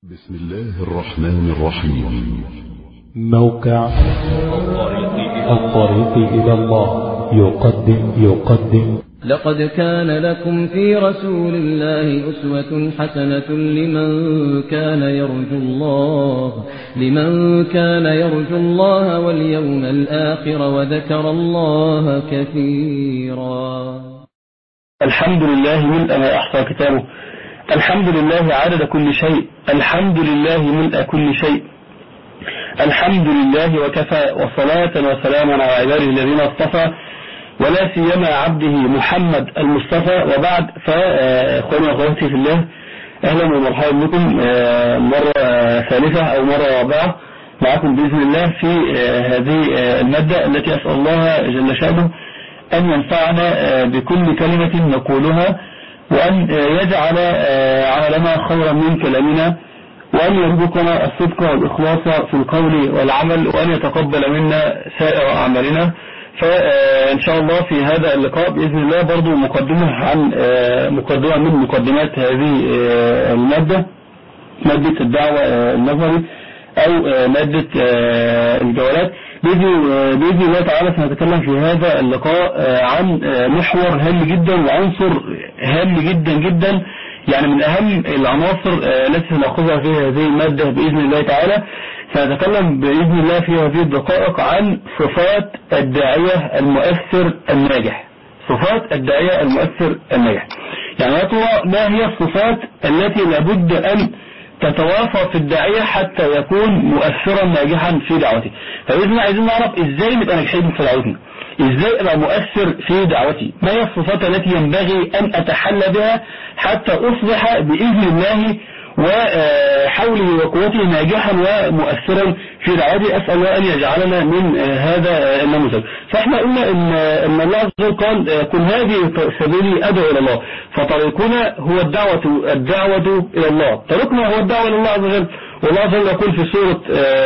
بسم الله الرحمن الرحيم موقع الطريق إلى الله يقدم يقدم لقد كان لكم في رسول الله أسوة حسنة لمن كان يرجو الله لمن كان يرجو الله واليوم الآخر وذكر الله كثيرا الحمد لله ملء ما أحصى كتابه الحمد لله عدد كل شيء الحمد لله ملء كل شيء الحمد لله وكفى وصلاة وسلاما على عباده الذين اصطفى ولا سيما عبده محمد المصطفى وبعد فأخواني وأخواتي في الله أهلا ومرحبا بكم مرة ثالثة أو مرة رابعة معكم بإذن الله في هذه المادة التي أسأل الله جل شأنه أن ينفعنا بكل كلمة نقولها وأن يجعل عملنا خيرا من كلامنا وأن يرزقنا الصدق والإخلاص في القول والعمل وأن يتقبل منا سائر أعمالنا فإن شاء الله في هذا اللقاء بإذن الله برضو مقدمة عن مقدمة من مقدمات هذه المادة مادة الدعوة النظري أو مادة الجولات بإذن الله تعالى سنتكلم في هذا اللقاء عن محور هام جدا وعنصر هام جدا جدا يعني من أهم العناصر التي سنأخذها في هذه المادة بإذن الله تعالى سنتكلم بإذن الله في هذه الدقائق عن صفات الداعية المؤثر الناجح صفات الداعية المؤثر الناجح يعني ما هي الصفات التي لابد أن تتوافر في الداعية حتى يكون مؤثرا ناجحا في دعوته فبإذن عايزين نعرف ازاي نبقى ناجحين في دعوتنا ازاي ابقى مؤثر في دعوتي ما هي الصفات التي ينبغي ان اتحلى بها حتى اصبح باذن الله وحوله وقوته ناجحا ومؤثرا في دعوتي اسال الله ان يجعلنا من هذا النموذج فاحنا قلنا ان ان الله عز وجل قال كن هذه سبيلي ادعو الى الله فطريقنا هو الدعوه الدعوه الى الله طريقنا هو الدعوه الى الله عز وجل والله عز وجل يقول في سوره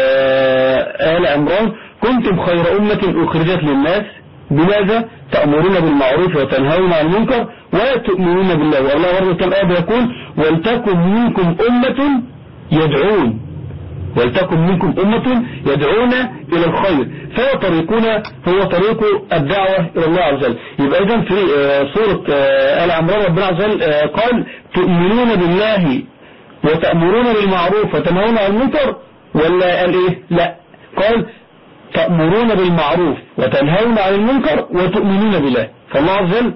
ال عمران كنتم خير امه اخرجت للناس بماذا تأمرون بالمعروف وتنهون عن المنكر وتؤمنون بالله والله برضه كم آية يقول ولتكن منكم أمة يدعون ولتكن منكم أمة يدعون إلى الخير فهو طريقنا هو طريق الدعوة إلى الله عز وجل يبقى إذن في سورة آل عمران ربنا عز وجل قال تؤمنون بالله وتأمرون بالمعروف وتنهون عن المنكر ولا قال إيه لا قال تأمرون بالمعروف وتنهون عن المنكر وتؤمنون بالله فالله عز وجل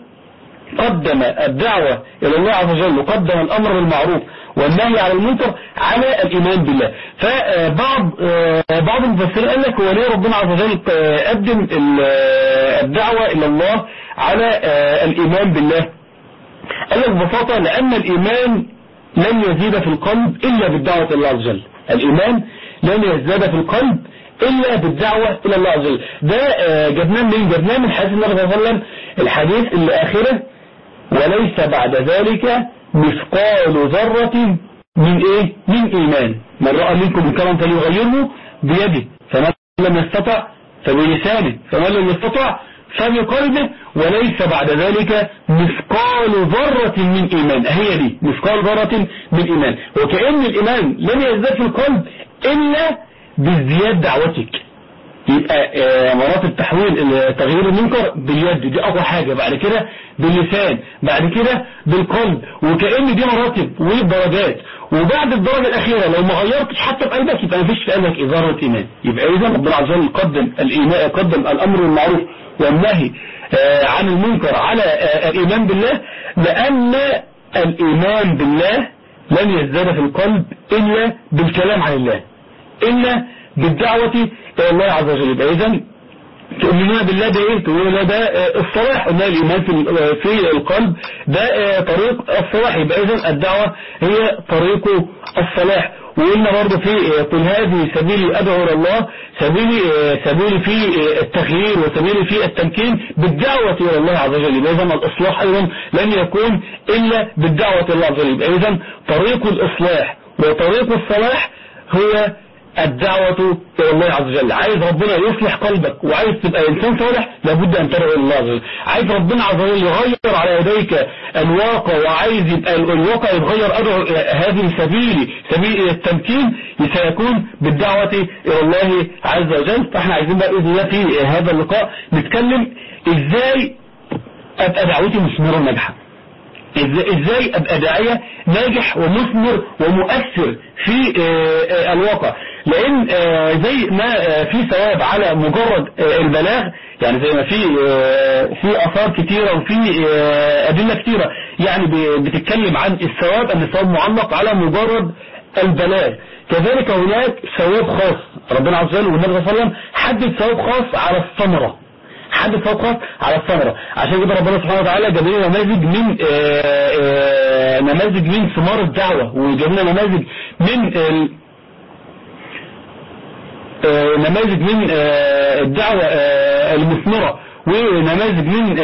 قدم الدعوة إلى الله عز وجل وقدم الأمر بالمعروف والنهي عن المنكر على الإيمان بالله فبعض بعض المفسرين قال لك هو ليه ربنا عز وجل قدم الدعوة إلى الله على الإيمان بالله قال لك ببساطة لأن الإيمان لن يزيد في القلب إلا بالدعوة إلى الله عز وجل الإيمان لن يزداد في القلب إلا بالدعوة إلى الله عز وجل ده جبناه من جبناه من حديث النبي صلى الله عليه وسلم الحديث اللي آخره وليس بعد ذلك مثقال ذرة من إيه من إيمان من رأى منكم منكرا فليغيره بيده فمن لم يستطع فبلسانه فمن لم يستطع فبقلبه وليس بعد ذلك مثقال ذرة من إيمان هي دي مثقال ذرة من إيمان وكأن الإيمان لم يزداد في القلب إلا بازدياد دعوتك يبقى مراتب تحويل تغيير المنكر باليد دي اقوى حاجة بعد كده باللسان بعد كده بالقلب وكأن دي مراتب ودرجات وبعد الدرجة الأخيرة لو ما غيرتش حتى في قلبك يبقى مفيش في قلبك إدارة إيمان يبقى إذا ربنا عز وجل قدم الإيمان قدم الأمر بالمعروف والنهي عن المنكر على الإيمان بالله لأن الإيمان بالله لن يزداد في القلب إلا بالكلام عن الله إلا بالدعوة إلى الله عز وجل يبقى إذن تؤمنون بالله ده إيه تقولون ده الصلاح قلنا الإيمان في القلب ده طريق الصلاح يبقى إذن الدعوة هي طريق الصلاح وقلنا برضه في قل هذه سبيلي أدعو إلى الله سبيلي سبيلي في التغيير وسبيلي في التمكين بالدعوة إلى الله عز وجل يبقى إذن الإصلاح أيضا لن يكون إلا بالدعوة إلى الله عز وجل يبقى إذن طريق الإصلاح وطريق الصلاح هو الدعوة إلى الله عز وجل عايز ربنا يصلح قلبك وعايز تبقى إنسان صالح لابد أن تدعو إلى الله عز وجل عايز ربنا عز وجل يغير على يديك الواقع وعايز يبقى الواقع يتغير أدعو هذه سبيلي سبيل إلى التمكين سيكون بالدعوة إلى الله عز وجل فاحنا عايزين بقى بإذن الله في هذا اللقاء نتكلم إزاي أبقى دعوتي مثمرة ناجحة ازاي ابقى داعية ناجح ومثمر ومؤثر في الواقع لان زي ما في ثواب على مجرد البلاغ يعني زي ما في في اثار كتيرة وفي ادلة كتيرة يعني بتتكلم عن الثواب ان الثواب معلق على مجرد البلاغ كذلك هناك ثواب خاص ربنا عز وجل والنبي صلى الله عليه وسلم حدد ثواب خاص على الثمره حد فوقات على الثمرة عشان كده ربنا سبحانه وتعالى جاب لنا نماذج من آآ آآ نماذج من ثمار الدعوة وجاب لنا نماذج من نماذج من الدعوة المثمرة ونماذج من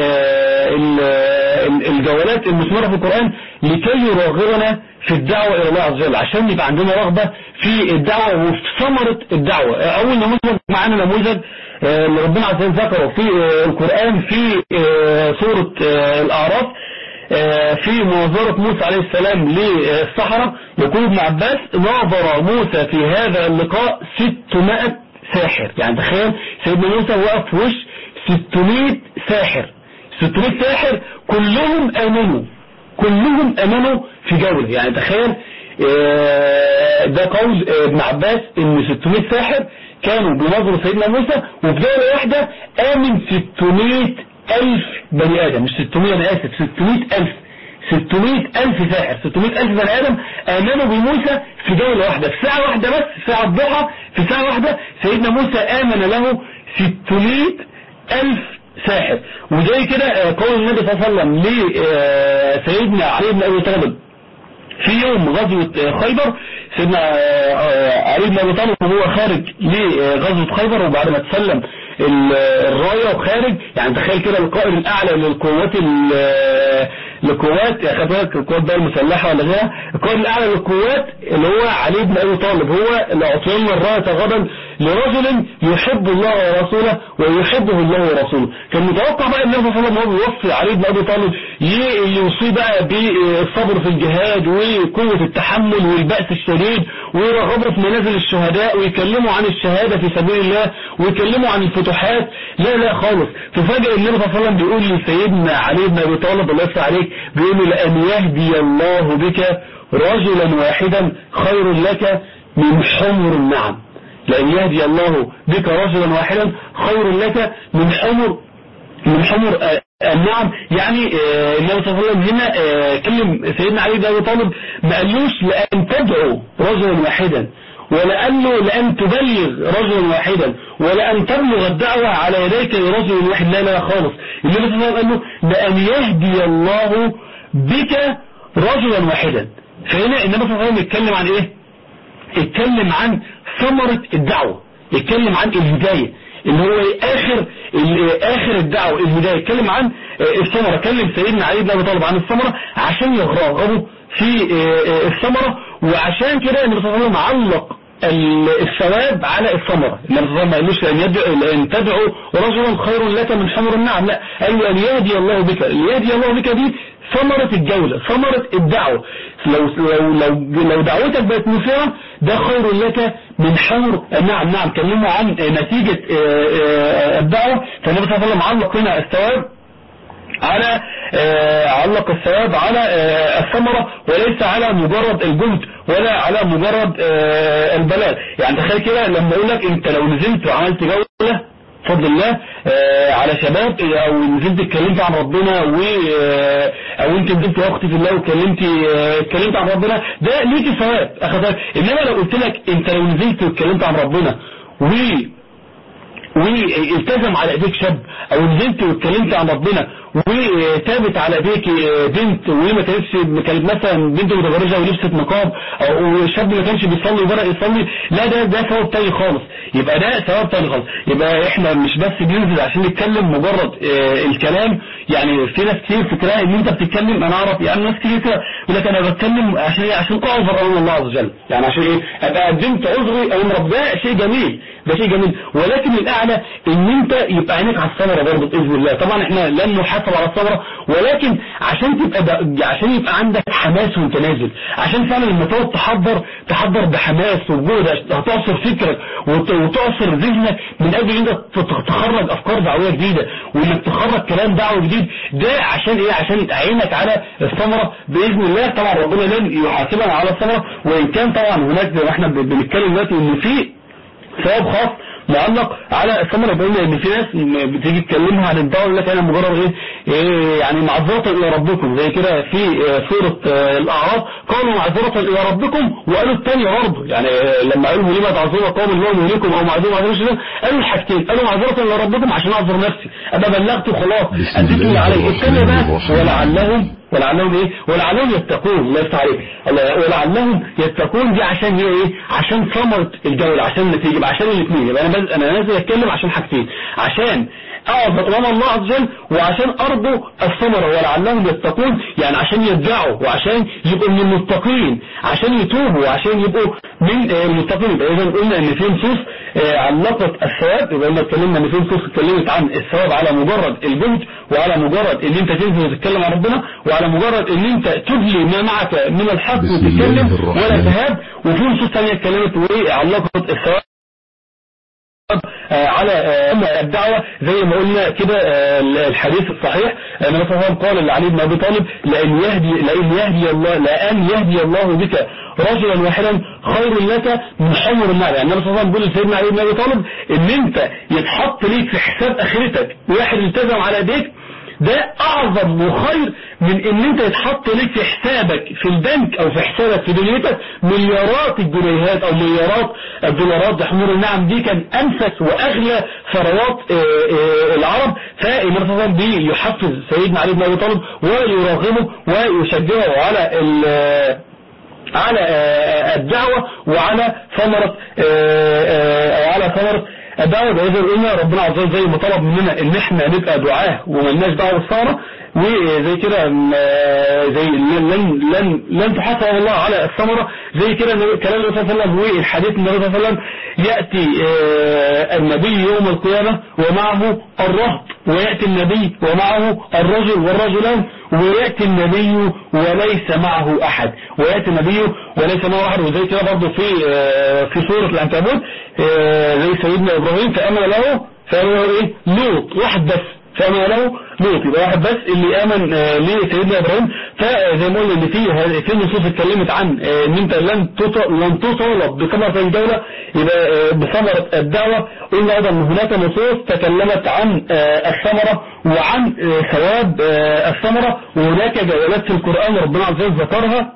الجولات المثمرة في القرآن لكي يراغبنا في الدعوة إلى الله عز وجل عشان يبقى عندنا رغبة في الدعوة وفي ثمرة الدعوة أول نموذج معانا نموذج اللي ربنا عز وجل ذكره في القرآن في سورة الأعراف في مناظرة موسى عليه السلام للصحراء يقول ابن عباس ناظر موسى في هذا اللقاء 600 ساحر يعني تخيل سيدنا موسى وقف في وش 600 ساحر 600 ساحر كلهم آمنوا كلهم آمنوا في جولة يعني تخيل ده قول ابن عباس ان 600 ساحر كانوا بنظر سيدنا موسى وفي جولة واحدة آمن 600 ألف بني آدم مش 600 أنا آسف 600 ألف 600 ألف ساحر 600 ألف بني آدم آمنوا بموسى في جولة واحدة في ساعة واحدة بس في ساعة الضحى في ساعة واحدة سيدنا موسى آمن له 600 ألف ساحر وزي كده قول النبي صلى الله عليه وسلم لسيدنا علي بن أبي طالب في يوم غزوة خيبر سيدنا علي بن أبي طالب وهو خارج لغزوة خيبر وبعد ما تسلم الراية وخارج يعني تخيل كده القائد الأعلى للقوات للقوات خد بالك القوات بقى المسلحة ولا غيرها القائد الأعلى للقوات اللي هو علي بن أبي طالب هو اللي أعطينا الراية غدا لرجل يحب الله ورسوله ويحبه الله ورسوله كان متوقع بقى النبي صلى الله عليه وسلم هو بيوصي علي بن أبي طالب يوصي بقى بالصبر في الجهاد وقوة التحمل والبأس الشديد ويرغبه في منازل الشهداء ويكلموا عن الشهادة في سبيل الله ويكلموا عن الفتوحات لا لا خالص تفاجئ النبي صلى الله عليه وسلم بيقول لسيدنا علي بن أبي طالب الله يفتح عليك بيقول له لأن يهدي الله بك رجلا واحدا خير لك من حمر النعم لأن يهدي الله بك رجلا واحدا خير لك من حمر من حمر النعم يعني النبي صلى الله عليه وسلم هنا كلم سيدنا علي بن ابي طالب ما قالوش لأن تدعو رجلا واحدا ولا قال له لأن تبلغ رجلا واحدا ولا أن تبلغ الدعوة على يديك لرجل واحد لا لا خالص النبي صلى الله عليه وسلم قال له لأن يهدي الله بك رجلا واحدا فهنا النبي صلى الله عليه وسلم يتكلم عن ايه اتكلم عن ثمرة الدعوة يتكلم عن الهداية اللي هو آخر آخر الدعوة الهداية يتكلم عن الثمرة كلم سيدنا علي بن أبي طالب عن الثمرة عشان يغرغروا في الثمرة وعشان كده النبي صلى الله عليه وسلم علق الثواب على الثمرة النبي صلى الله عليه وسلم ما قالوش لأن, يدعو لأن تدعو رجلا خير لك من حمر النعم لا قال له أن يهدي الله بك يهدي الله بك دي ثمرة الجولة ثمرة الدعوة لو, لو, لو, لو دعوتك بقت مثيرة ده خير لك من حمر نعم نعم كلموا عن نتيجة الدعوة فالنبي صلى الله عليه وسلم علق هنا الثواب على علق الثواب على الثمرة وليس على مجرد الجهد ولا على مجرد البلاغ يعني تخيل كده لما اقول لك انت لو نزلت وعملت جولة بفضل الله على شباب او نزلت اتكلمت عن ربنا و او انت نزلت يا اختي في الله واتكلمت اتكلمت عن ربنا ده ليكي ثواب اخذك انما لو قلت لك انت لو نزلت واتكلمت عن ربنا و والتزم على ايديك شاب او نزلت واتكلمت عن ربنا وتابت على ايديك بنت وما كانتش كانت مثلا بنت متبرجه ولبست نقاب او شاب ما كانش بيصلي وبدا يصلي لا ده ده ثواب تاني خالص يبقى ده ثواب تاني خالص يبقى احنا مش بس بننزل عشان نتكلم مجرد آه، الكلام يعني في ناس كتير فكرها ان انت بتتكلم انا اعرف يعني ناس كتير كده يقول لك انا بتكلم عشان ايه عشان اعذر امام الله عز وجل يعني عشان ايه ابقى قدمت عذري امام رب ده شيء جميل ده شيء جميل ولكن الاعلى ان انت يبقى عينك على الثمره برضه باذن الله طبعا احنا لن نحاسب على الثمره ولكن عشان تبقى ده عشان يبقى عندك حماس وانت نازل عشان فعلا لما تقعد تحضر تحضر بحماس وجهد هتعصر فكرك وت- وتعصر ذهنك من اجل ان انت تت- تخرج افكار دعويه جديده وانك تخرج كلام دعوي جديد ده عشان ايه عشان عينك على الثمره باذن الله طبعا ربنا لن يحاسبنا على الثمره وان كان طبعا هناك زي ما احنا بنتكلم دلوقتي ان في ثواب خاص معلق على الثمرة بقول ان في ناس م- بتيجي تكلمها عن الدعوة يقول لك انا مجرد ايه, إيه يعني معذرة الى ربكم زي كده في آه، سورة آه، الاعراف قالوا معذرة الى ربكم وقالوا الثانية برضه يعني آه، لما قالوا لما تعذروا قوم الله مهلكم او معذرة معذرة شديد قالوا الحاجتين قالوا معذرة الى ربكم عشان اعذر نفسي ابقى بلغت وخلاص بسم اديت اللي الله علي الثانية الرحمن بقى الرحيم. ولعلهم ولعلهم ايه ولعلهم يتقون الله يفتح عليك الله- ولعلهم يتقون دي عشان هي ايه عشان ثمرة الجولة عشان النتيجة يبقى عشان الاثنين يبقى انا بز... انا نازل اتكلم عشان حاجتين عشان اعظم امام الله عز وجل وعشان ارضوا الثمرة ولعلهم يتقون يعني عشان يرجعوا وعشان يبقوا من المتقين عشان يتوبوا وعشان يبقوا من آه، المتقين يبقى اذا قلنا ان في نصوص آه، علقت الثواب يبقى قلنا اتكلمنا ان في نصوص اتكلمت عن الثواب على مجرد الجهد وعلى مجرد ان انت تنزل وتتكلم عن ربنا وعلى مجرد ان انت تدلي ما معك من الحق بسم الله وتتكلم الرحمن ولا تهاب وفي نصوص ثانيه اتكلمت وعلقت الثواب آه، على آه، الدعوة زي ما قلنا كده آه، الحديث الصحيح آه، النبي صلى الله عليه وسلم قال لعلي بن ابي طالب لان يهدي لان يهدي الله لان يهدي الله بك رجلا واحدا خير لك من حمر النعم يعني النبي صلى الله عليه وسلم بيقول لسيدنا علي بن ابي طالب ان انت يتحط ليك في حساب اخرتك واحد التزم على ايديك ده اعظم وخير من ان انت يتحط لك في حسابك في البنك او في حسابك في دنيتك مليارات الجنيهات او مليارات الدولارات ده حمور النعم دي كان انفس واغلى ثروات آه، آه، العرب فالنبي صلى الله عليه وسلم بيحفز سيدنا علي بن ابي طالب ويراغمه ويشجعه على ال- على آه، الدعوة وعلى ثمرة آه، آه، أو على ثمرة الدعوة ده إذا قلنا ربنا عز وجل زي ما طلب مننا إن إحنا نبقى دعاة وملناش دعوة بالثمرة وزي كده آه، زي لن لن لن, لن تحاسب الله على الثمرة زي كده النبي- كلام النبي صلى الله عليه وسلم والحديث النبي صلى الله عليه وسلم يأتي آه، النبي يوم القيامة ومعه الرهط ويأتي النبي ومعه الرجل والرجلان ويأتي النبي وليس معه أحد ويأتي النبي وليس معه أحد وزي كده برضه في آه، في سورة العنكبوت آه، زي سيدنا إبراهيم فأمن له فأمن له إيه لوط واحد بس فأمن له لوط يبقى واحد بس اللي آمن آه، لسيدنا إبراهيم فزي ما قلنا إن في هذه- في نصوص اتكلمت عن آه، إن أنت لن تط- لن تطالب بثمرة الدولة يبقى آه، بثمرة الدعوة قلنا أيضا إن هناك نصوص تكلمت عن آه، الثمرة وعن آه، ثواب آه، الثمرة وهناك جولات في القرآن ربنا عز وجل ذكرها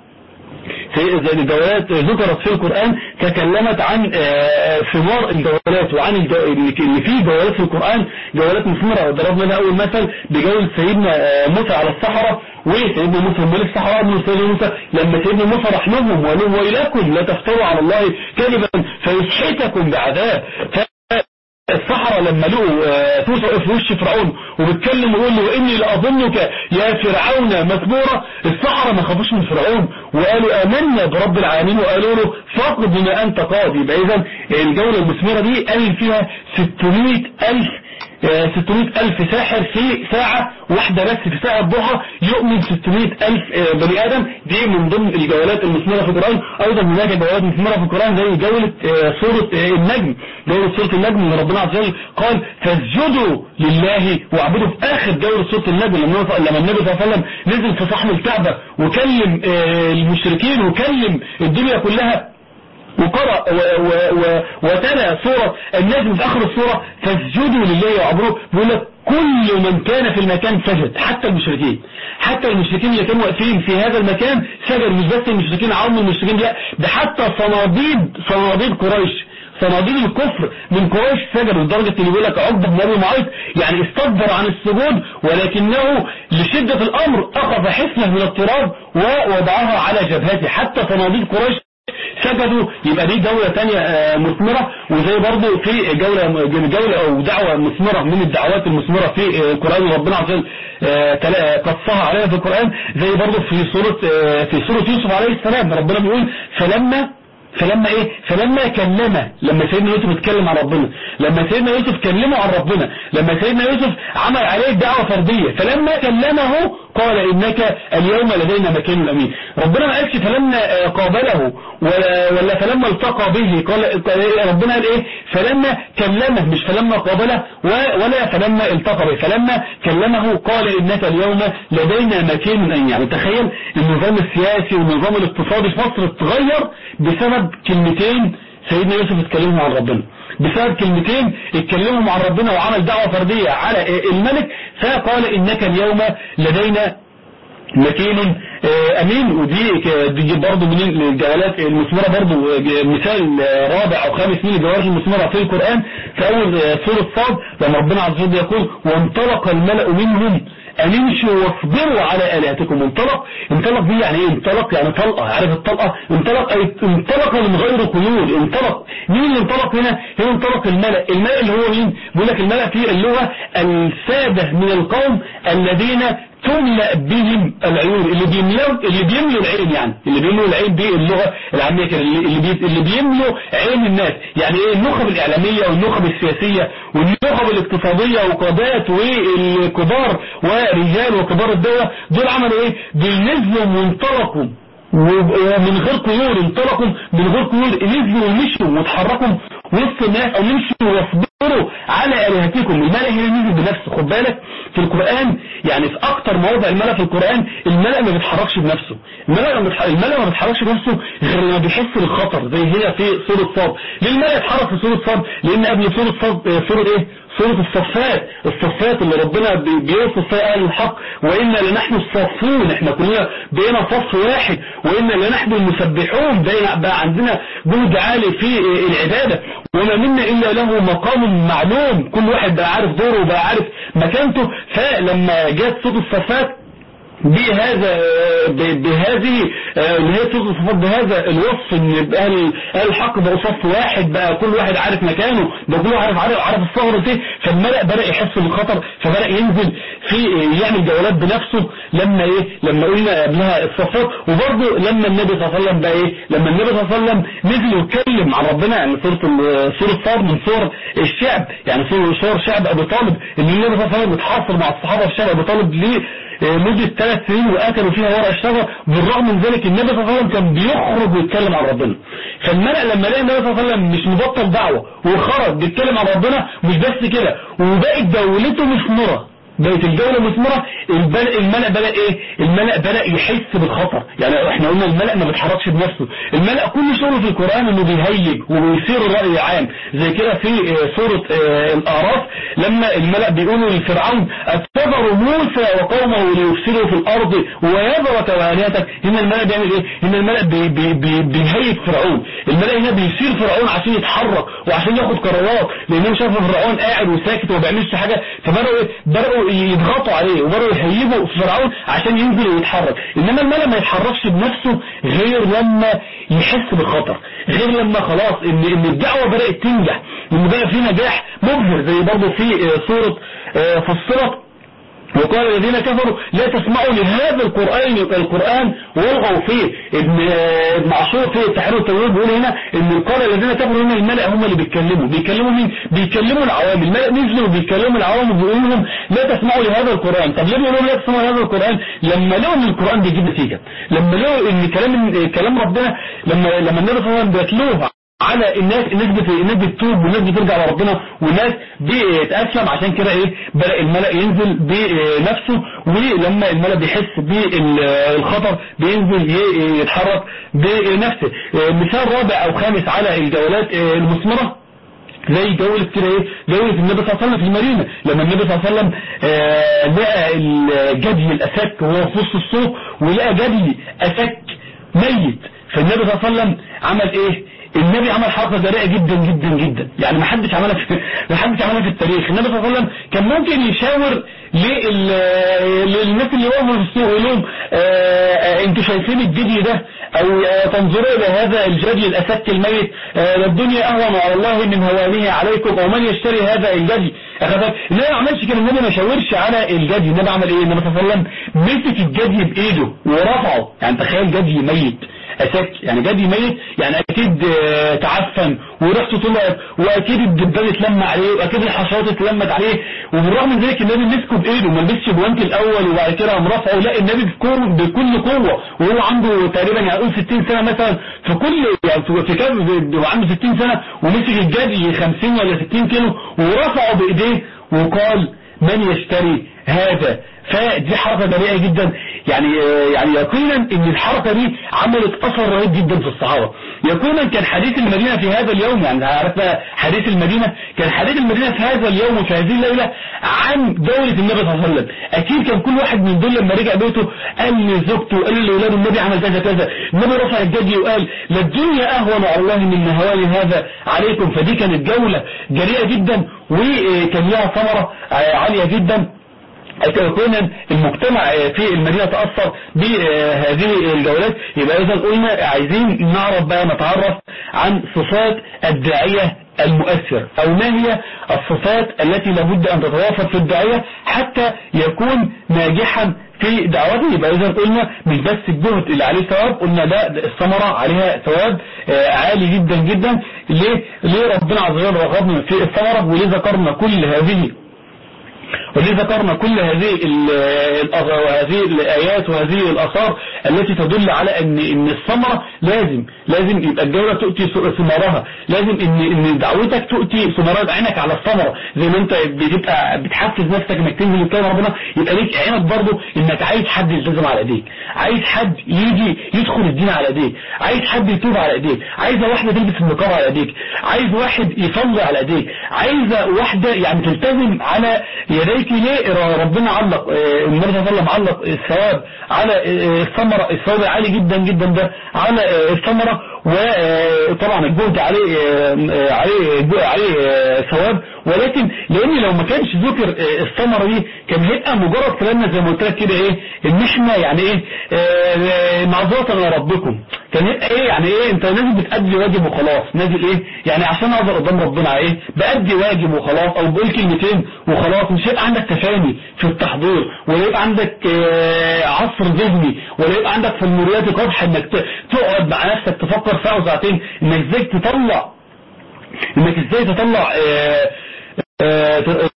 في زي الجولات ذكرت في القرآن تكلمت عن آه، ثمار الجولات وعن الجو... ان في جولات في القرآن جولات مثمرة وضربنا لها اول مثل بجولة سيدنا آه، موسى على الصحراء وسيدنا موسى ملك الصحراء من سيدنا موسى لما سيدنا موسى راح لهم وقال لهم ويلكم لا تفتروا على الله كذبا فيسحتكم بعذاب ف- الصحراء لما لقوا آه، موسى في وش فرعون وبيتكلم ويقول له اني لاظنك يا فرعون مثبورا الصحراء ما خافوش من فرعون وقالوا امنا برب العالمين وقالوا له فاقد بما انت قاضي يبقى اذا الجوله المثمره دي قال فيها 600 الف 600 ألف ساحر في ساعة واحدة بس في ساعة الضحى يؤمن 600 ألف آه، بني آدم دي من ضمن الجولات المثمرة في القرآن أيضا هناك جولات مثمرة في القرآن زي جولة آه، سورة آه، النجم جولة سورة النجم اللي ربنا عز وجل قال فاسجدوا لله واعبدوا في آخر جولة سورة النجم لما لما النبي صلى الله عليه وسلم نزل في صحن الكعبة وكلم آه، المشركين وكلم الدنيا كلها وقرأ و- و- و- وتلا سورة النجم في آخر السورة فاسجدوا لله وعبروه بيقول لك كل من كان في المكان سجد حتى المشركين حتى المشركين اللي كانوا واقفين في هذا المكان سجد مش بس المشركين عوام المشركين لا ده حتى صناديد صناديد قريش صناديد الكفر من قريش سجدوا لدرجة اللي بيقول لك عقبة بن ابي معيط يعني استكبر عن السجود ولكنه لشدة الامر اخذ حفنة من التراب ووضعها على جبهته حتى صناديد قريش سجدوا يبقى دي جولة تانية مثمرة وزي برضو في جولة جولة او دعوة مثمرة من الدعوات المثمرة في القرآن ربنا عز وجل قصها عليها في القرآن زي برضو في سورة في سورة يوسف عليه السلام ربنا بيقول فلما فلما ايه فلما كلمه لما سيدنا يوسف اتكلم عن ربنا لما سيدنا يوسف كلمه عن ربنا لما سيدنا يوسف عمل عليه دعوة فردية فلما كلمه قال انك اليوم لدينا مكان امين ربنا ما قالش فلما قابله ولا, ولا فلما التقى به قال ربنا قال ايه فلما كلمه مش فلما قابله ولا فلما التقى به فلما كلمه قال انك اليوم لدينا مكان امين يعني تخيل النظام السياسي والنظام الاقتصادي في مصر اتغير بسبب كلمتين سيدنا يوسف اتكلموا عن ربنا بسبب كلمتين اتكلموا مع ربنا وعمل دعوة فردية على الملك فقال انك اليوم لدينا مكين امين ودي دي برضه من الجوالات المثمره برضه مثال رابع او خامس من الجوالات المثمره في القران في اول سوره صاد لما ربنا عز وجل يقول وانطلق الملأ منهم أن امشوا واصبروا على آلهتكم انطلق انطلق دي يعني ايه انطلق يعني طلقة عارف الطلقة انطلق أي انطلق من غير قيود انطلق مين اللي انطلق هنا هنا انطلق الملأ الملأ اللي هو مين بيقول لك الملأ في اللغة السادة من القوم الذين تملأ بهم العيون اللي بيملوا اللي بيملوا العين يعني اللي بيملوا العين دي اللغة العامية كده اللي بي اللي بيملوا عين الناس يعني ايه النخب الإعلامية والنخب السياسية والنخب الاقتصادية وقادات والكبار ورجال وكبار الدولة دول عملوا ايه دول نزلوا وانطلقوا ومن غير قيود انطلقوا من غير قيود نزلوا ومشوا واتحركوا وسط الناس او يمشوا واصبروا على الهتكم الملأ هنا نزل بنفسه خد بالك في القرآن يعني في اكتر مواضع الملأ في القرآن الملأ ما بيتحركش بنفسه الملأ ما بيتحرك الملأ ما بيتحركش بنفسه غير لما بيحس بالخطر زي هنا في سورة صاد ليه الملأ يتحرك في سورة صاد لان قبل سورة صاد سورة ايه سورة الصفات الصفات اللي ربنا بيوصف فيها أهل الحق وإنا لنحن الصفون احنا كلنا بقينا صف واحد وإنا لنحن المسبحون بقى عندنا جهد عالي في العبادة وما منا إلا له مقام معلوم كل واحد بقى عارف دوره وبقى عارف مكانته فلما جت صوت الصفات بهذا بهذه اللي هي سورة الصفات بهذا الوصف ان اهل اهل الحق بقوا صف واحد بقى كل واحد عارف مكانه بقى كل واحد عارف عارف الثغرة ايه فالملأ بدأ يحس بالخطر فبدأ ينزل في يعمل جولات بنفسه لما ايه لما قلنا قبلها الصفات وبرضه لما النبي صلى الله عليه وسلم بقى ايه لما النبي صلى الله عليه وسلم نزل يتكلم عن ربنا يعني سورة سورة صار من صور الشعب يعني صور شعب ابي طالب ان النبي صلى الله عليه وسلم متحاصر مع الصحابة في شعب ابي طالب ليه مدة ثلاث سنين وقتلوا فيها ورق الشجر بالرغم من ذلك النبي صلى الله عليه وسلم كان بيخرج ويتكلم عن ربنا فالملأ لما لقى النبي صلى الله عليه وسلم مش مبطل دعوة وخرج بيتكلم عن ربنا مش بس كده وبقت دولته مثمرة بقت الجولة مثمرة الملأ بدأ ايه الملأ بدأ يحس بالخطر يعني احنا قلنا الملأ ما بيتحركش بنفسه الملأ كل شغله في القرآن انه بيهيج وبيصير الرأي العام زي كده في سورة الاعراف لما الملأ بيقولوا لفرعون اتذر موسى وقومه ليفسدوا في الارض ويذرك والهتك هنا الملأ بيعمل ايه هنا الملأ بي بي بي بيهيج فرعون الملأ هنا بيصير فرعون عشان يتحرك وعشان ياخد قرارات لانهم شافوا فرعون قاعد وساكت وما بيعملش حاجة فبدأوا ايه بدأوا يضغطوا عليه وبرضه يهيبوا فرعون عشان ينزل ويتحرك انما الملأ ما يتحركش بنفسه غير لما يحس بالخطر غير لما خلاص ان ان الدعوه بدات تنجح ان بقى في نجاح مبهر زي برضه في سوره فصلت وقال الذين كفروا لا تسمعوا لهذا القرآن القرآن والغوا فيه ابن ابن عاشور في التحرير والتنوير بيقول هنا ان قال الذين كفروا هنا الملأ هم اللي بيتكلموا بيكلموا مين بيكلموا العوام الملأ نزلوا بيكلموا العوام وبيقولوا لهم لا تسمعوا لهذا القرآن طب ليه بيقولوا لا تسمعوا لهذا القرآن لما لقوا ان القرآن بيجيب نتيجة لما لقوا ان كلام كلام ربنا لما لما النبي صلى الله عليه وسلم بيتلوه على الناس الناس بت... الناس بتتوب والناس بترجع لربنا والناس بتأسلم عشان كده ايه بدأ الملأ ينزل بنفسه ولما الملأ بيحس بالخطر بينزل يتحرك بنفسه مثال رابع او خامس على الجولات المثمرة زي جولة كده ايه جولة النبي صلى الله عليه وسلم في المدينة لما النبي صلى الله عليه وسلم آه لقى الجدي الاسك وهو في وسط السوق ولقى جدي اسك ميت فالنبي صلى الله عليه وسلم عمل ايه النبي عمل حركة جريئة جدا جدا جدا يعني ما حدش عملها في ما حدش عملها في التاريخ النبي صلى الله عليه وسلم كان ممكن يشاور لل- للناس اللي وقفوا في السوق يقول لهم آه، آه، انتوا شايفين الجدي ده او آه، تنظروا الى هذا الجدي الاسد الميت آه، الدنيا اهون على الله من هوانه عليكم ومن يشتري هذا الجدي أخذت النبي ما عملش كده النبي ما شاورش على الجدي النبي عمل ايه النبي صلى الله عليه وسلم مسك الجدي بايده ورفعه يعني تخيل جدي ميت أساك يعني جدي ميت يعني أكيد آه، تعفن وريحته طلعت وأكيد الدبان اتلم عليه وأكيد الحشرات اتلمت عليه وبالرغم من ذلك النبي مسكه بإيده ما لبسش جوانت الأول وبعد كده قام رفعه لا النبي بكل بكل قوة وهو عنده تقريبا يعني قول 60 سنة مثلا في كل يعني في في كام هو عنده 60 سنة ومسك الجدي 50 ولا 60 كيلو ورفعه بإيديه وقال من يشتري هذا فدي حركة جريئة جدا يعني يعني يقينا ان الحركة دي عملت اثر رهيب جدا في الصحابة يقينا كان حديث المدينة في هذا اليوم يعني عرفنا حديث المدينة كان حديث المدينة في هذا اليوم وفي هذه الليلة عن دولة النبي صلى الله عليه وسلم اكيد كان كل واحد من دول لما رجع بيته قال لزوجته وقال لاولاده النبي عمل كذا كذا النبي رفع الجدي وقال لا الدنيا اهون على الله من هوان هذا عليكم فدي كانت جولة جريئة جدا وكان لها ثمرة عالية جدا يكون المجتمع في المدينة تأثر بهذه الجولات يبقى إذا قلنا عايزين نعرف بقى نتعرف عن صفات الداعية المؤثر أو ما هي الصفات التي لابد أن تتوافر في الداعية حتى يكون ناجحا في دعوته يبقى إذا قلنا مش بس الجهد اللي عليه ثواب قلنا لا ده الثمرة عليها ثواب آه، عالي جدا جدا ليه ليه ربنا عز وجل رغبنا في الثمرة وليه ذكرنا كل هذه وليه ذكرنا كل هذه ال- الأغ- وهذه الآيات وهذه الآثار التي تدل على أن إن الثمرة لازم لازم يبقى الجولة تؤتي ث- ثمارها لازم إن إن دعوتك تؤتي ثمارها عينك على الثمرة زي ما أنت بتبقى بتحفز نفسك إنك تنزل وتكلم ربنا يبقى ليك عينك برضه إنك عايز حد يلتزم على إيديك عايز حد يجي يدخل الدين على إيديك عايز حد يتوب على إيديك عايزة واحدة تلبس النقاب على إيديك عايز واحد يصلي على إيديك عايزة واحدة يعني تلتزم على يديك ليه ربنا علق آه، النبي صلى الله عليه وسلم علق الثواب على آه، الثمرة الثواب العالي جدا جدا ده على آه، الثمرة وطبعا الجهد عليه آه، عليه جو- عليه آه، ثواب ولكن لان لو ما كانش ذكر آه، الثمرة دي كان هيبقى مجرد كلامنا زي ما قلت لك كده ايه ان احنا يعني ايه آه، معذرة لربكم كان يبقى ايه يعني ايه انت نازل بتأدي واجب وخلاص نازل ايه يعني عشان اقدر قدام ربنا ايه بأدي واجب وخلاص او بقول كلمتين وخلاص مش هيبقى عندك تفاني في التحضير ولا يبقى عندك آه، عصر ذهني ولا يبقى عندك في المريات قدح انك ت- تقعد مع نفسك تفكر ساعة وساعتين انك ازاي تطلع انك ازاي تطلع آه، آه، ت-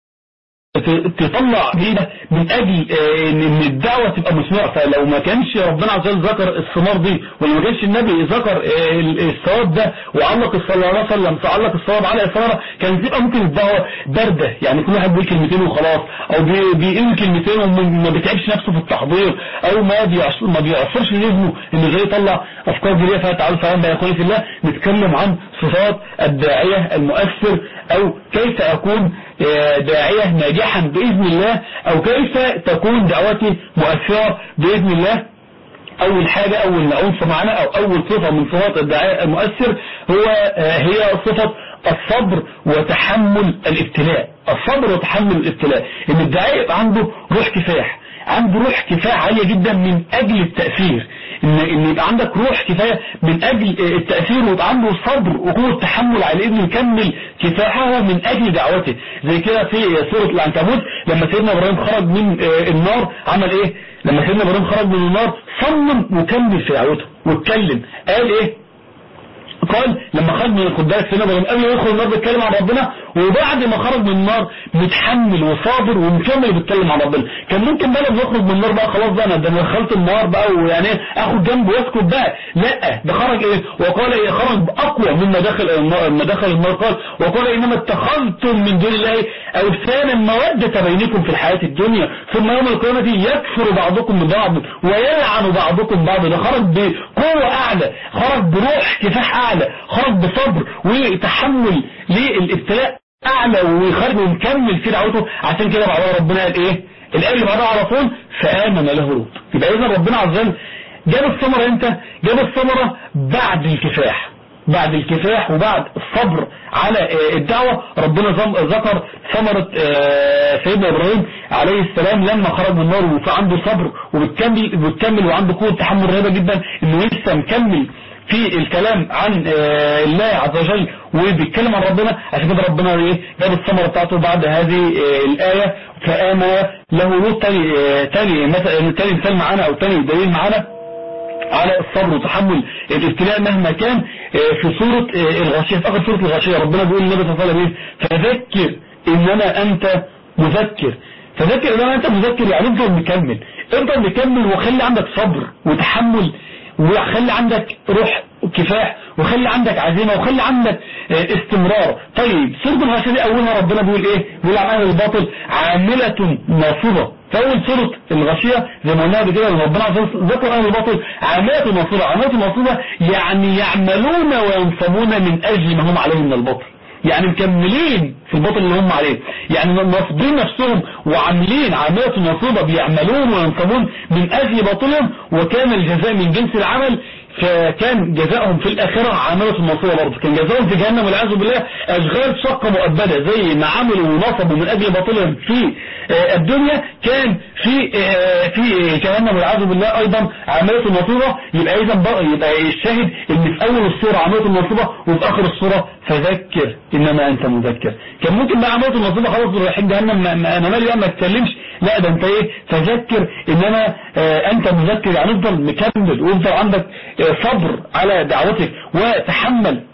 ت- تطلع هنا من اجل آه، ان إن الدعوة تبقى مسموعة فلو ما كانش ربنا عز وجل ذكر الثمار دي ولو ما كانش النبي ذكر آه، ال- الثواب ده وعلق صلى الله عليه وسلم فعلق الثواب على الثمرة كانت تبقى ممكن الدعوة باردة يعني كل واحد بيقول كلمتين وخلاص او بي- بيقول كلمتين وما بيتعبش نفسه في التحضير او ما بيعص- ما بيعصرش ذهنه انه ازاي يطلع افكار جديدة فيها تعالوا سلام بقى يا اخواني في الله نتكلم عن صفات الداعية المؤثر او كيف اكون آه، داعية ناجحا بإذن الله أو كيف تكون دعوتي مؤثرة بإذن الله أول حاجة أول عنصر معنا أو أول صفة من صفات الداعية المؤثر هو آه، هي صفة الصبر وتحمل الابتلاء الصبر وتحمل الابتلاء إن الداعية يبقى عنده روح كفاح عنده روح كفاح عالية جدا من أجل التأثير إن, إن يبقى عندك روح كفاية من أجل آه، التأثير ويبقى عنده صبر وقوة تحمل على إنه يكمل كفاحه من أجل دعوته زي كده في سورة العنكبوت لما سيدنا إبراهيم خرج من آه، النار عمل إيه لما سيدنا إبراهيم خرج من النار صمم وكمل في دعوته واتكلم قال إيه قال لما خرج من خد بالك سيدنا ابراهيم قبل ما يدخل النار بيتكلم عن ربنا وبعد ما خرج من النار متحمل وصابر ومكمل بيتكلم عن ربنا كان ممكن بقى لما يخرج من النار بقى خلاص بقى انا ده انا دخلت النار بقى ويعني إيه اخد جنبه واسكت بقى لا ده خرج ايه وقال ايه خرج اقوى مما دخل النار مما دخل النار قال وقال انما اتخذتم من دون الله اوثانا موده بينكم في الحياه الدنيا ثم يوم القيامه يكفر بعضكم ببعض ويلعن بعضكم بعض ده خرج بقوه اعلى خرج بروح كفاح اعلى خرج بصبر وتحمل للابتلاء اعلى وخرج ومكمل في دعوته عشان كده بعدها ربنا قال ايه الايه اللي بعدها على طول فامن له لوط يبقى اذا ربنا عز وجل جاب الثمره امتى جاب الثمره بعد الكفاح بعد الكفاح وبعد الصبر على آه، الدعوة ربنا زم- ذكر ثمرة آه، سيدنا إبراهيم عليه السلام لما خرج من النار وفي عنده صبر وبتكمل وبتكمل وعنده قوة تحمل رهيبة جدا انه لسه مكمل في الكلام عن آه، الله عز وجل وبيتكلم عن ربنا عشان كده ربنا ايه جاب الثمرة بتاعته بعد هذه آه، الآية فآمن له لوط تاني آه، تاني مثلا تاني مثال معانا او تاني دليل معانا على الصبر وتحمل الابتلاء مهما كان آه، في سورة آه، الغاشية في آخر سورة الغاشية ربنا بيقول للنبي صلى الله عليه وسلم إيه؟ فذكر إنما أنت مذكر فذكر إنما أنت مذكر يعني افضل مكمل افضل مكمل وخلي عندك صبر وتحمل وخلي عندك روح كفاح وخلي عندك عزيمة وخلي عندك آه، استمرار طيب سورة الغاشية دي أولها ربنا بيقول إيه بيقول عن أهل الباطل عاملة ناصبة فأول سورة الغاشية زي ما قلنا قبل كده إن ربنا عز وجل ذكر أهل الباطل عاملة ناصبة عاملة ناصبة يعني يعملون وينصبون من أجل ما هم عليه من الباطل يعني مكملين في الباطل اللي هم عليه يعني ناصبين نفسهم وعاملين عاملة ناصبة بيعملون وينصبون من أجل باطلهم وكان الجزاء من جنس العمل فكان جزاؤهم في الآخرة عاملة النصيرة برضه كان جزاؤهم في جهنم والعياذ بالله أشغال شقة مؤبدة زي ما عملوا ونصبوا من أجل باطلهم في آه، الدنيا كان في آه، في جهنم والعياذ بالله أيضا عاملة النصيرة يبقى إذا بقى يبقى الشاهد إن في أول السورة عاملة النصيبة وفي آخر السورة فذكر إنما أنت مذكر كان ممكن بقى عاملة النصيبة خلاص رايحين جهنم ما- ما- أنا مالي بقى ما اتكلمش لا ده انت ايه فذكر انما آه انت مذكر يعني افضل مكمل وافضل عندك آه صبر على دعوتك وتحمل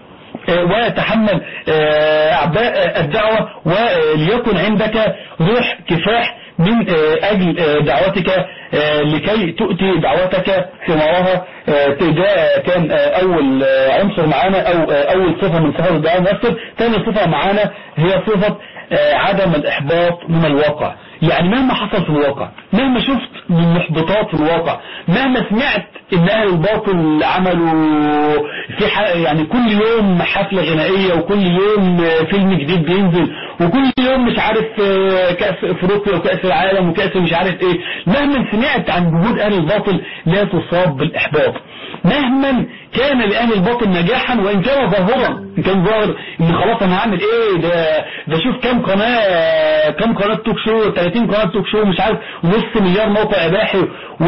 آه، وتحمل آه، أعباء الدعوة وليكن عندك روح كفاح من آه، أجل آه، دعوتك آه، لكي تؤتي دعوتك ثمارها آه، ده كان آه، أول آه، عنصر معانا أو آه، أول صفة من صفات الدعوة المؤثر ثاني صفة معانا هي صفة آه، عدم الإحباط من الواقع يعني مهما حصل في الواقع مهما شفت من محبطات في الواقع مهما سمعت ان اهل الباطل عملوا في ح- يعني كل يوم حفلة غنائية وكل يوم آه، فيلم جديد بينزل وكل يوم مش عارف آه، كأس افريقيا وكأس العالم وكأس مش عارف ايه مهما سمعت عن جهود اهل الباطل لا تصاب بالاحباط مهما كان لأهل الباطل نجاحا وإن كان ظاهرا إن كان ظاهر إن خلاص أنا هعمل إيه ده ده شوف كم قناة كم قناة توك شو 30 قناة توك شو مش عارف نص مليار موقع إباحي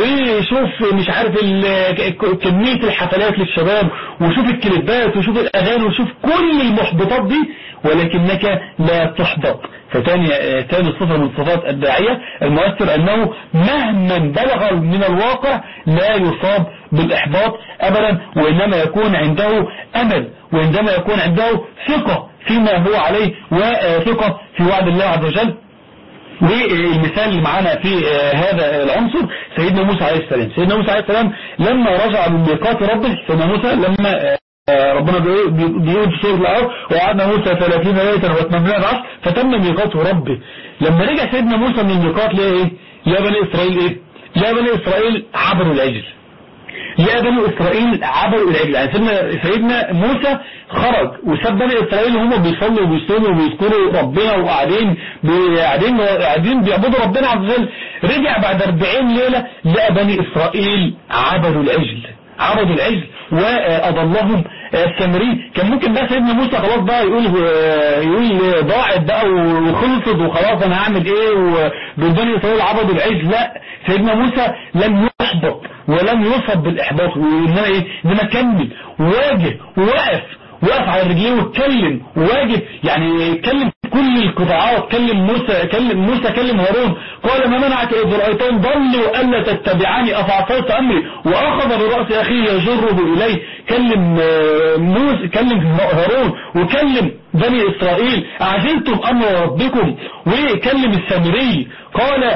وشوف مش عارف ال- ك- كمية الحفلات للشباب وشوف الكليبات وشوف الأغاني وشوف كل المحبطات دي ولكنك لا تحبط فتاني آه، تاني صفة من صفات الداعية المؤثر أنه مهما بلغ من الواقع لا يصاب بالإحباط أبدا وإنما يكون عنده أمل وعندما يكون عنده ثقة فيما هو عليه وثقة في وعد الله عز وجل والمثال اللي معانا في آه، هذا العنصر سيدنا موسى عليه السلام سيدنا موسى عليه السلام لما رجع من ميقات ربه سيدنا موسى لما آه، ربنا بيقول بيقول في سورة الأرض وقعدنا موسى 30 ليلة واتممنا العشر فتم ميقات ربه لما رجع سيدنا موسى من الميقات ليه ايه يا بني إسرائيل ايه يا بني إسرائيل عبروا العجل يا بني إسرائيل عبروا العجل يعني سيدنا, سيدنا موسى خرج وساب بني إسرائيل هم بيصلوا وبيصوموا وبيذكروا ربنا وقاعدين قاعدين قاعدين بيعبدوا ربنا عز وجل رجع بعد 40 ليلة لقى بني إسرائيل عبروا العجل عبدوا العجل وأضلهم السامري كان ممكن بقى سيدنا موسى خلاص بقى يقول يقول ضاعت بقى وخلصت وخلاص انا هعمل ايه وبني اسرائيل عبدوا العجل لا سيدنا موسى لم يحبط ولم يصب بالاحباط وانما ايه انما كمل وواجه ووقف وقف على رجليه واتكلم وواجه يعني اتكلم كل القطاعات كلم موسى كلم موسى كلم هارون قال ما منعك إذ رأيتهم ضلوا ألا تتبعاني أفعصيت أمري وأخذ برأس أخيه يجره إليه كلم موسى كلم هارون وكلم بني إسرائيل أعجلتم أمر ربكم وكلم السامري قال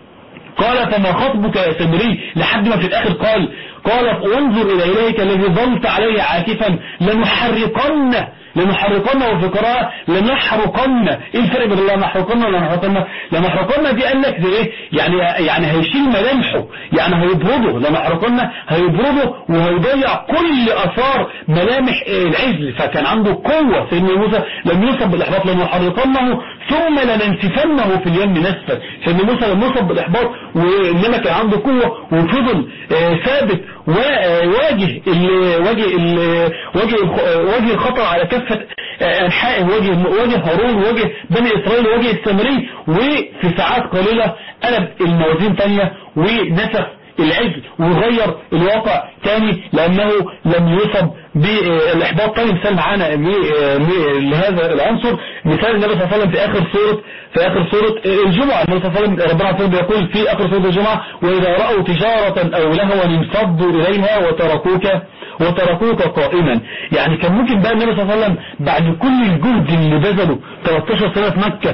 قال فما خطبك يا سامري لحد ما في الآخر قال قال انظر إلى إلهك الذي ظلت عليه عاكفا لنحرقنه لنحرقنا وفي قراءة لنحرقنا ايه الفرق بين لنحرقنا ولنحرقنا لنحرقنا دي قال لك ايه يعني يعني هيشيل ملامحه يعني هيبرده لنحرقنا هيبرده وهيضيع كل اثار ملامح العجل فكان عنده قوة سيدنا موسى لم يصب بالاحباط لنحرقنه ثم لننسفنه في اليم نسفا سيدنا موسى لم يصب بالاحباط وانما كان عنده قوة وفضل ثابت وواجه ال- واجه ال- واجه الخ- واجه الخطر على كافة أنحائه واجه واجه هارون واجه بني إسرائيل واجه السامري وفي ساعات قليلة قلب الموازين تانية ونسف العجل وغير الواقع تاني لأنه لم يصب بالإحباط تاني مثال معانا ب- ب- لهذا العنصر مثال النبي صلى الله عليه وسلم في آخر سورة في آخر سورة الجمعة النبي صلى الله عليه وسلم ربنا عز وجل يقول في آخر سورة الجمعة وإذا رأوا تجارة أو لهوا انفضوا إليها وتركوك وتركوك قائما يعني كان ممكن بقى النبي صلى الله عليه وسلم بعد كل الجهد اللي بذله 13 سنة في مكة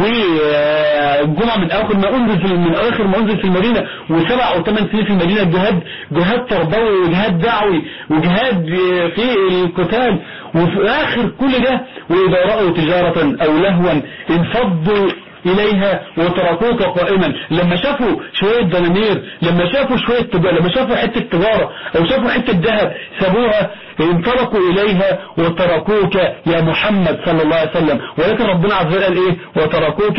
والجمعة من آخر ما أنزل في من آخر ما أنزل في المدينة وسبع أو ثمان سنين في المدينة جهاد جهاد تربوي وجهاد دعوي وجهاد في القتال وفي آخر كل ده وإذا رأوا تجارة أو لهوا انفضوا إليها وتركوك قائما لما شافوا شوية دنانير لما شافوا شوية تجارة لما شافوا حتة تجارة أو شافوا حتة ذهب سابوها انطلقوا إليها وتركوك يا محمد صلى الله عليه وسلم ولكن ربنا عز وجل قال إيه وتركوك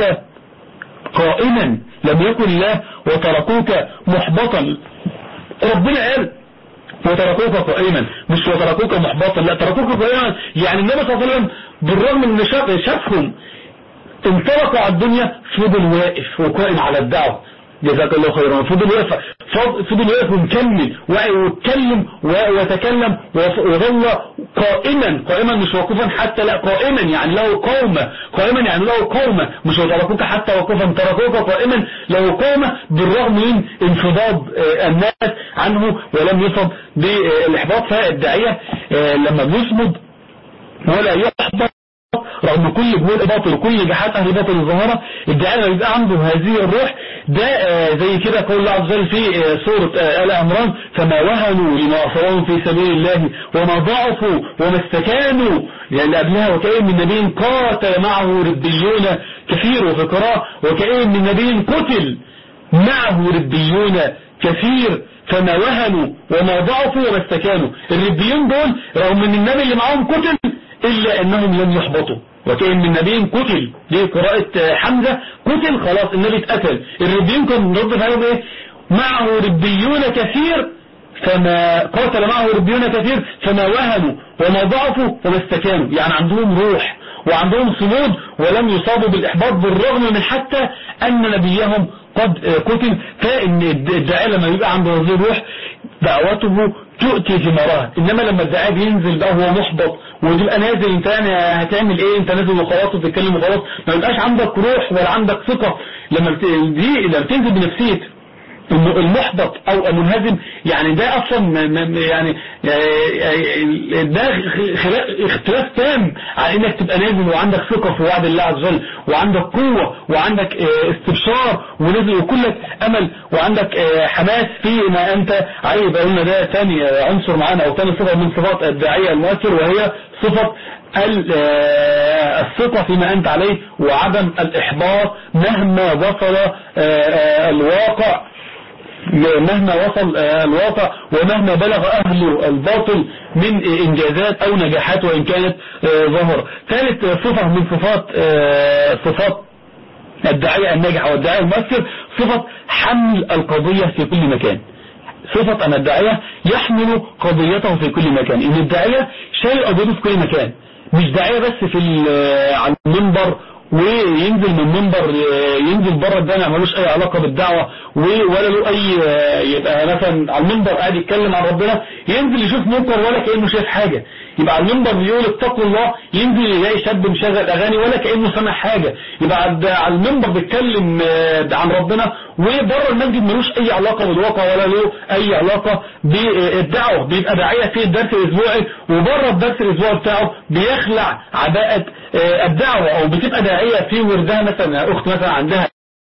قائما لم يكن الله وتركوك محبطا ربنا قال وتركوك قائما مش وتركوك محبطا لا تركوك قائما يعني النبي صلى الله عليه وسلم بالرغم من شاف شافهم انطلقوا على الدنيا فضل واقف وقائم على الدعوة جزاك الله خيرا فضل واقف فضل واقف ومكمل واتكلم ويتكلم وظل قائما قائما مش واقفا حتى لا قائما يعني له قومة قائما يعني له قومة مش تركوك حتى واقفا تركوك قائما له قومة بالرغم من انفضاض الناس عنه ولم يصب بالاحباط فالداعية لما بيصمد ولا يحبط رغم كل جهود باطل وكل جحات أهل باطل الظاهرة الداعية لما يبقى عنده هذه الروح ده آه زي كده قول الله عز وجل في آه سورة آه آل عمران فما وهنوا لما أصرهم في سبيل الله وما ضعفوا وما استكانوا يعني قبلها وكأين من نبي قاتل معه ربيون كثير وفي قراءة وكأين من نبي قتل معه ربيون كثير فما وهنوا وما ضعفوا وما استكانوا الربيون دول رغم ان النبي اللي معاهم قتل إلا أنهم لم يحبطوا وكأن من نبي قتل دي قراءة حمزة قتل خلاص النبي اتقتل الربيون كان رد فعلهم ايه معه ربيون كثير فما قاتل معه ربيون كثير فما وهنوا وما ضعفوا وما استكانوا يعني عندهم روح وعندهم صمود ولم يصابوا بالإحباط بالرغم من حتى أن نبيهم قد قتل فإن الداعية لما يبقى عنده هذه الروح دعوته تؤتي ثمارها إنما لما الداعية بينزل بقى هو محبط وتبقى نازل انت يعني هتعمل ايه انت نازل وخلاص وتتكلم وخلاص ما يبقاش عندك روح ولا عندك ثقة لما دي لما بتنزل بنفسية المحبط او المنهزم يعني ده اصلا يعني ده اختلاف تام عن انك تبقى نازل وعندك ثقة في وعد الله عز وجل وعندك قوة وعندك استبشار ونازل وكلك امل وعندك حماس في ما انت عليه يبقى قلنا ده ثاني عنصر معانا او ثاني صفة من صفات الداعية المؤثر وهي صفة الثقة فيما أنت عليه وعدم الإحباط مهما وصل الواقع مهما وصل الواقع ومهما بلغ أهل الباطل من إنجازات أو نجاحات وإن كانت ظاهرة ثالث صفة من صفات صفات الداعية الناجح والداعية المؤثر صفة حمل القضية في كل مكان صفة أن الداعية يحمل قضيته في كل مكان إن الداعية شايل قضيته في كل مكان مش داعية بس في على المنبر وينزل من منبر ينزل بره الجامع ملوش اي علاقة بالدعوة ولا له اي يبقى مثلا على المنبر قاعد يتكلم عن ربنا ينزل يشوف منكر ولا كأنه شايف حاجة يبقى على المنبر بيقول اتقوا الله ينزل يلاقي شاب مشغل اغاني ولا كأنه سمع حاجة يبقى على المنبر بيتكلم عن ربنا وبره المسجد ملوش اي علاقة بالواقع ولا له اي علاقة بالدعوة بيبقى داعية في الدرس الاسبوعي وبره الدرس الاسبوعي بتاعه بيخلع عباءة الدعوة او بتبقى داعية في وردها مثلا اخت مثلا عندها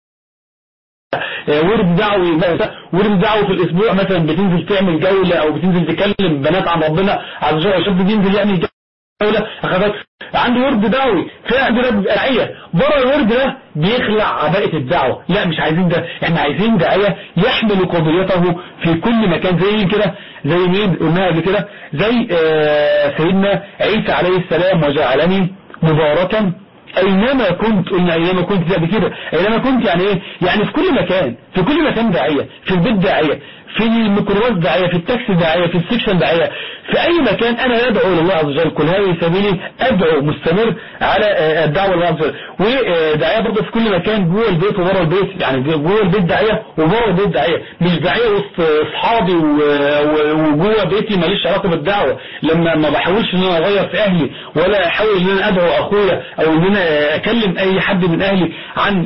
ورد دعوي ورد دعوي في الاسبوع مثلا بتنزل تعمل جولة او بتنزل تكلم بنات عن ربنا عز وجل شاب بينزل يعمل جولة اخذت عنده ورد دعوي في عنده داعية بره الورد ده بيخلع عباءة الدعوة لا مش عايزين ده احنا عايزين داعية يحمل قضيته في كل مكان زي كده زي مين قلناها قبل كده زي آه سيدنا عيسى عليه السلام وجعلني مباركا اينما كنت قلنا اينما كنت زي كده اينما كنت يعني ايه يعني في كل مكان في كل مكان داعية في البيت داعية في الميكروباص داعية في التاكسي داعية في السكشن داعية في أي مكان أنا أدعو لله عز وجل كل هذه سبيلي أدعو مستمر على الدعوة لله عز وجل وداعية برضه في كل مكان جوه البيت وبره البيت يعني جوه البيت داعية وبره البيت داعية مش داعية وسط أصحابي وجوه بيتي ماليش علاقة بالدعوة لما ما بحاولش إن أنا أغير في أهلي ولا أحاول إن أنا أدعو أخويا أو إن أنا أكلم أي حد من أهلي عن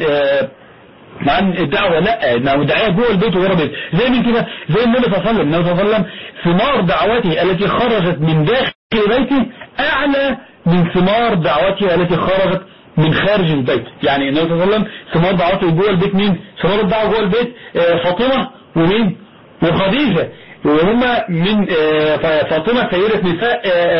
عن الدعوة لا انه دعاية جوه البيت وغير البيت زي من كده زي النبي صلى الله عليه وسلم النبي صلى الله عليه وسلم ثمار دعوته التي خرجت من داخل بيته اعلى من ثمار دعوته التي خرجت من خارج البيت يعني النبي صلى الله عليه وسلم ثمار دعوته جوه البيت مين ثمار الدعوة جوه البيت فاطمة ومين وخديجة وهما من فاطمة سيدة نساء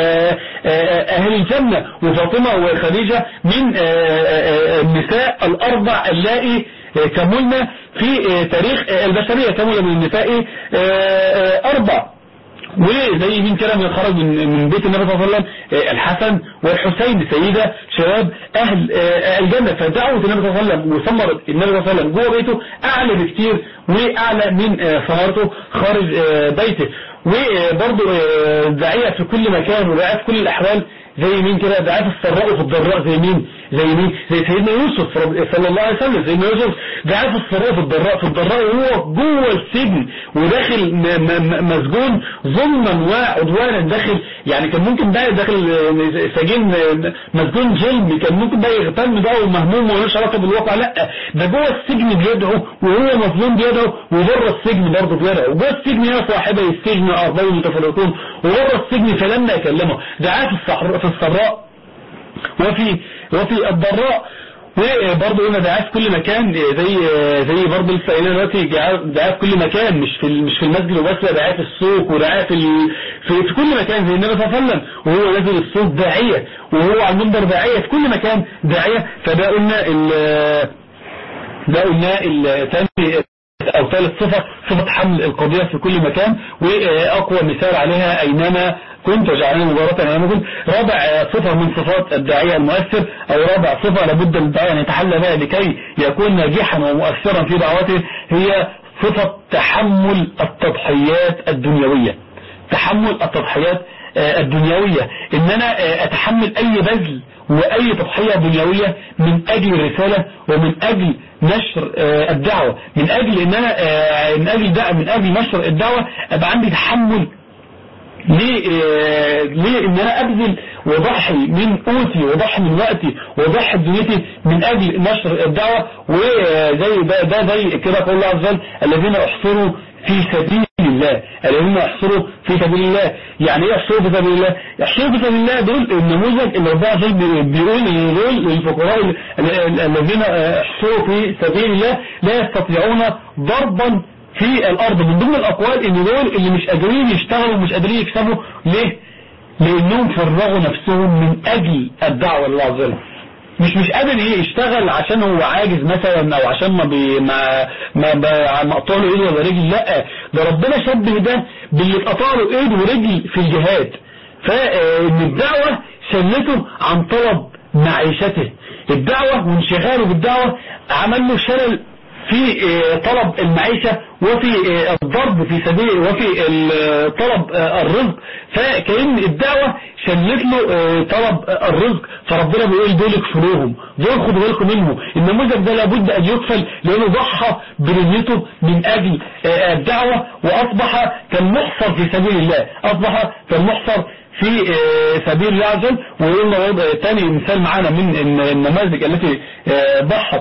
أهل الجنة وفاطمة وخديجة من النساء الأربع اللائي كملنا في تاريخ البشرية كمل من النساء أربع وزي مين كده من خرج من من بيت النبي صلى الله عليه وسلم الحسن والحسين سيدة شباب أهل الجنة فدعوة النبي صلى الله عليه وسلم وثمرت النبي صلى الله عليه وسلم جوه بيته أعلى بكتير وأعلى من ثمرته خارج بيته وبرضه داعية في كل مكان وداعية في كل الأحوال زي مين كده دعاية في السراء وفي الضراء زي مين زي مين زي سيدنا يوسف صلى الله عليه وسلم سيدنا يوسف دعاية في السراء وفي الضراء في الضراء وهو جوه السجن وداخل مسجون ظلما وعدوانا داخل يعني كان ممكن بقى داخل سجين مسجون جلم كان ممكن بقى يغتم بقى ومهموم ومالوش علاقه بالواقع لا ده جوه السجن بيدعو وهو مظلوم بيدعو وبره السجن برضه بيدعو وجوه السجن يا صاحبي السجن اربعين متفرقون وبره السجن فلما يكلمه دعاية في الصحراء في السراء وفي وفي الضراء وبرضه قلنا دعاء في كل مكان زي زي برضه لسه قايلين دلوقتي دعاء في كل مكان مش في مش في المسجد وبس دعاء في السوق ودعاء في في, في كل مكان زي النبي صلى الله عليه وسلم وهو نازل السوق داعيه وهو على المنبر داعيه في كل مكان داعيه فده قلنا ال ده قلنا الثاني او ثالث صفة صفة حمل القضية في كل مكان واقوى مثال عليها اينما كنت وجعلني مباركا اينما كنت رابع صفة من صفات الداعية المؤثر او رابع صفة لابد للداعية ان يتحلى بها لكي يكون ناجحا ومؤثرا في دعوته هي صفة تحمل التضحيات الدنيوية تحمل التضحيات الدنيوية ان انا اتحمل اي بذل واي تضحية دنيوية من اجل الرسالة ومن اجل نشر الدعوة من اجل ان انا من اجل دعوة من اجل نشر الدعوة ابقى عندي تحمل ليه ليه ان انا ابذل وضحي من قوتي وضحي من وقتي وضحي دنيتي من اجل نشر الدعوة وزي ده, ده زي كده قول الله عز وجل الذين احصروا في سبيل الله الذين يحصروا في سبيل الله يعني ايه يحصروا في سبيل الله يحصروا في سبيل الله دول النموذج اللي ربنا زي بيقول ان دول الفقراء الذين يحصروا في سبيل الله لا يستطيعون ضربا في الارض من ضمن الاقوال ان دول اللي مش قادرين يشتغلوا ومش قادرين يكسبوا ليه لانهم فرغوا نفسهم من اجل الدعوة لله عز وجل مش مش قادر ايه يشتغل عشان هو عاجز مثلا او عشان ما بي ما ما مقطع له ايد ولا رجل لا ده ربنا شبه ده باللي اتقطع له ايد ورجل في الجهاد فان الدعوة شلته عن طلب معيشته الدعوة وانشغاله بالدعوة عمل له شلل في طلب المعيشة وفي الضرب في سبيل وفي طلب الرزق فكأن الدعوة شلت له طلب الرزق فربنا بيقول دول اكفروهم دول خدوا بالكم منه النموذج ده لابد ان يكفل لانه ضحى بنيته من اجل الدعوة واصبح كالمحصر في سبيل الله اصبح كالمحصر في سبيل الله عز وجل وقلنا تاني مثال معانا من النماذج التي ضحت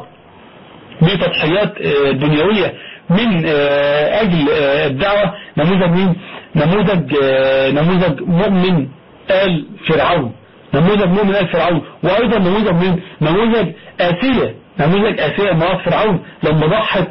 بتضحيات دنيوية من أجل الدعوة نموذج مين نموذج نموذج مؤمن آل فرعون نموذج مؤمن آل فرعون وأيضا نموذج مين نموذج آسية نموذج آسية مرات فرعون لما ضحت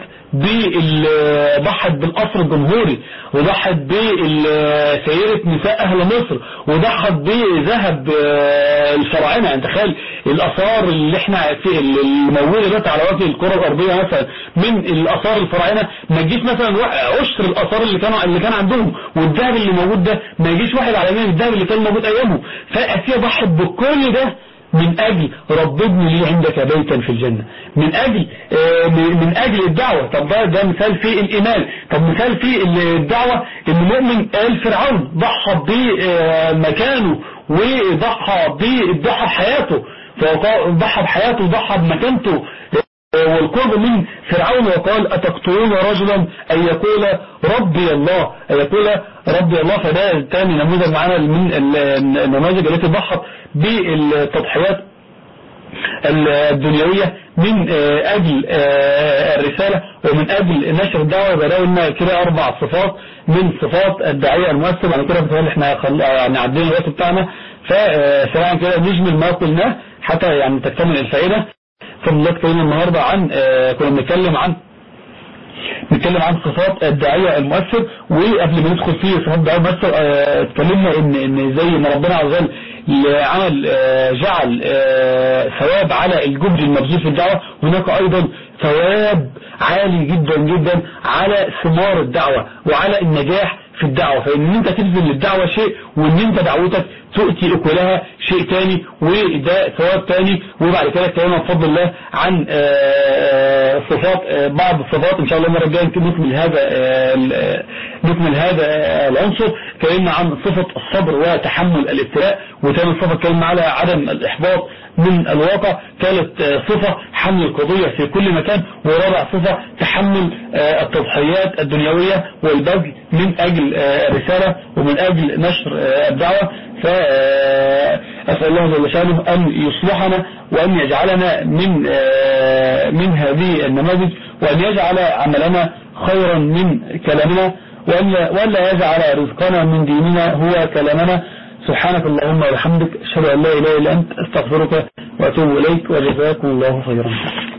ضحت بالقصر الجمهوري وضحت بسيرة نساء أهل مصر وضحت بذهب الفراعنة يعني تخيل الأثار اللي احنا في الموجودة دلوقتي على وجه الكرة الأرضية مثلا من الأثار الفراعنة ما يجيش مثلا عشر الأثار اللي كانوا اللي كان عندهم والذهب اللي موجود ده ما يجيش واحد على مين الذهب اللي كان موجود أيامه فأسيا ضحت بكل ده من أجل رب ابن لي عندك بيتا في الجنة من أجل من أجل الدعوة طب ده, ده مثال في الإيمان طب مثال في الدعوة المؤمن قال فرعون ضحى بمكانه وضحى بضحى بحياته فضحى بحياته وضحى بمكانته والقرب من فرعون وقال أتقتلون رجلا أن يقول ربي الله أن يقول ربي الله فده تاني نموذج معانا من النماذج التي ضحت بالتضحيات الدنيوية من أجل الرسالة ومن أجل نشر الدعوة بلاقي لنا كده أربع صفات من صفات الداعية المؤثر بعد كده بتهيألي احنا يعني عدينا الوقت بتاعنا فسريعا كده نجمل ما قلناه حتى يعني تكتمل الفائدة فضل اتكلمنا النهاردة عن كنا بنتكلم عن نتكلم عن صفات الداعية المؤثر وقبل ما ندخل في صفات الداعية المؤثر اتكلمنا ان ان زي ما ربنا عز وجل عمل جعل ثواب على الجهد المبذول في الدعوة هناك ايضا ثواب عالي جدا جدا على ثمار الدعوة وعلى النجاح في الدعوة فإن أنت تبذل للدعوة شيء وإن أنت دعوتك تؤتي أكلها شيء تاني وده ثواب تاني وبعد كده اتكلمنا بفضل الله عن صفات بعض الصفات إن شاء الله المرة الجاية نكمل هذا نكمل هذا العنصر اتكلمنا عن صفة الصبر وتحمل الابتلاء وثاني صفة اتكلمنا على عدم الإحباط من الواقع ثالث صفة حمل القضية في كل مكان ورابع صفة تحمل التضحيات الدنيوية والبذل من أجل الرسالة ومن أجل نشر الدعوة فأسأل الله جل شانه أن يصلحنا وأن يجعلنا من من هذه النماذج وأن يجعل عملنا خيرا من كلامنا وألا يجعل رزقنا من ديننا هو كلامنا سبحانك اللهم وبحمدك اشهد ان لا اله الا انت استغفرك واتوب اليك وجزاكم الله خيرا